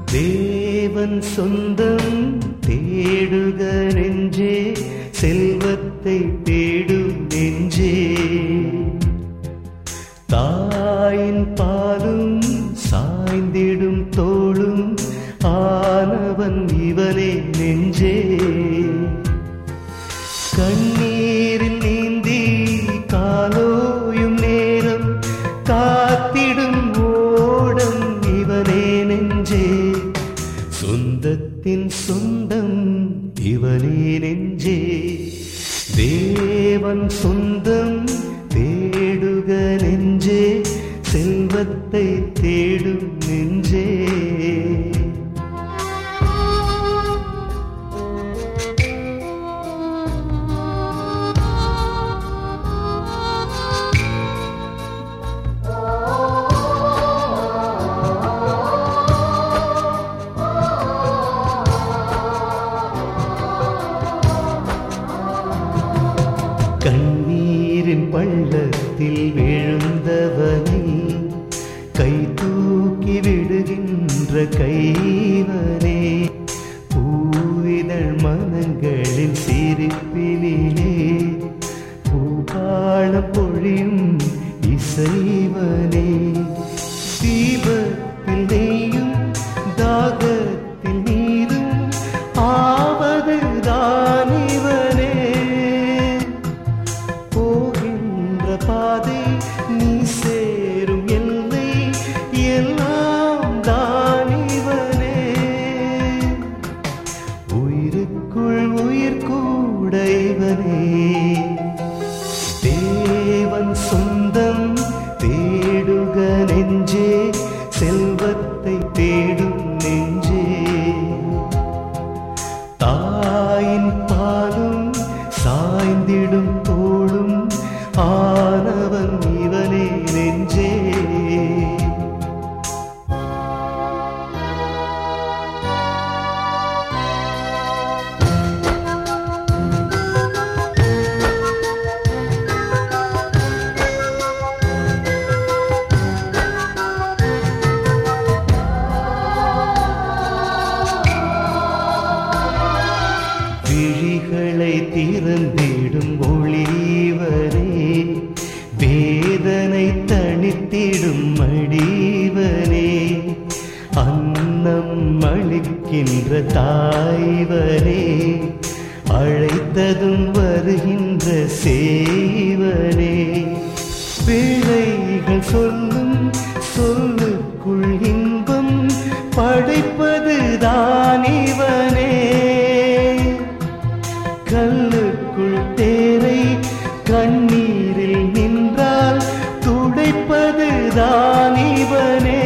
தேவன் சொந்தம் தேடுக நெஞ்சே செல்வத்தை தேடும் நெஞ்சே தாயின் பாலும் சாய்ந்திடும் தோளும் ஆனவன் இவனே நெஞ்சே கண்ணீரில் நீந்தி காலோயும் நேரம் காத்திடும் ஓடம் இவனே நெஞ்சே சொந்தத்தின் சொந்தம் இவனே நெஞ்சே தேவன் சொந்தம் தேடுக நெஞ்சே செல்வத்தை தேடும் நெஞ்சே கண்ணீரின் பள்ளத்தில் விழுந்தவனை கை தூக்கி விடுகின்ற கைவனே பூவிதழ் மனங்களின் சிரிப்பினிலே பூபாள பொழியும் இசைவனே தீபத்தில் நெய்யும் தாகத்தில் நீரும் ஆவது தானிவனே போகின்ற பாதை நீ சேரும் எல்லை எல்லாம் தானிவனே உயிருக்குள் உயிர் கூட இவனே தேவன் சொந்தம் தேடுக நெஞ்சே செல்வத்தை தேடும் நெஞ்சே தாயின் பாலும் சாய்ந்திடும் தோளும் ஆனவன் இவனே நெஞ்சே விழிகளை திறந்திடும் ஒளிவரே வேதனை தணித்திடும் மடிவனே அன்னம் அளிக்கின்ற தாய்வரே அழைத்ததும் வருகின்ற சேவனே பிழைகள் சொல்லும் சொல்லுக்குள் இன்பம் படைப்பது தானிவனே கல்லுக்குள் தேரை கண்ணீரில் நின்றால் துடைப்பது தானிவனே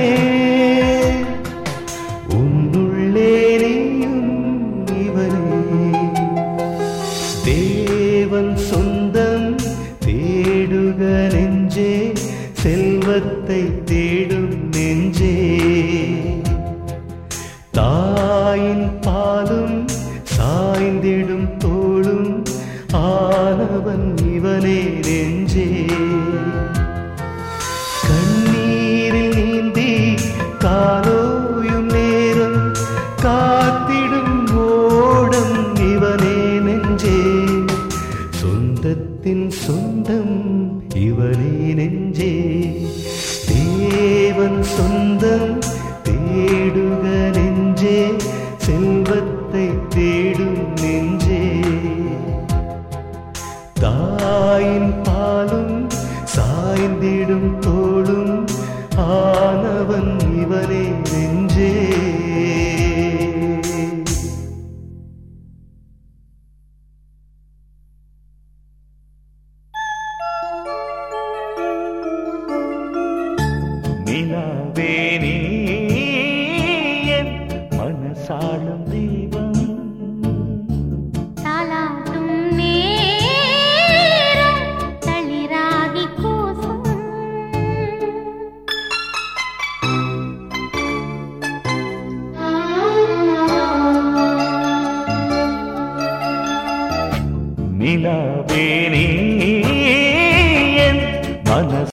உன்னுள்ளே நீயும் இவனே தேவன் சொந்தம் தேடுக நெஞ்சே செல்வத்தை தேடும் நெஞ்சே தாயின் பாலும் சாய்ந்திடும் தோளும் ஆனவன் இவனே நெஞ்சே கண்ணீரில் நீந்தி காலோயும் நேரம் காத்திடும் ஓடம் இவனே நெஞ்சே சொந்தத்தின் சொந்தம் இவனே நெஞ்சே தேவன் சொந்தம் தேடுக நெஞ்சே செல்வத்தை தேடும் நெஞ்சே தாயின் பாலும் சாய்ந்திடும் தோளும் ஆனவன் இவனே நெஞ்சே நிலாவே நீ என் மனசாளும் தெய்வம் தாலாட்டும் நேரம் தளிராகி கூசும் நிலாவே நீ என் மனச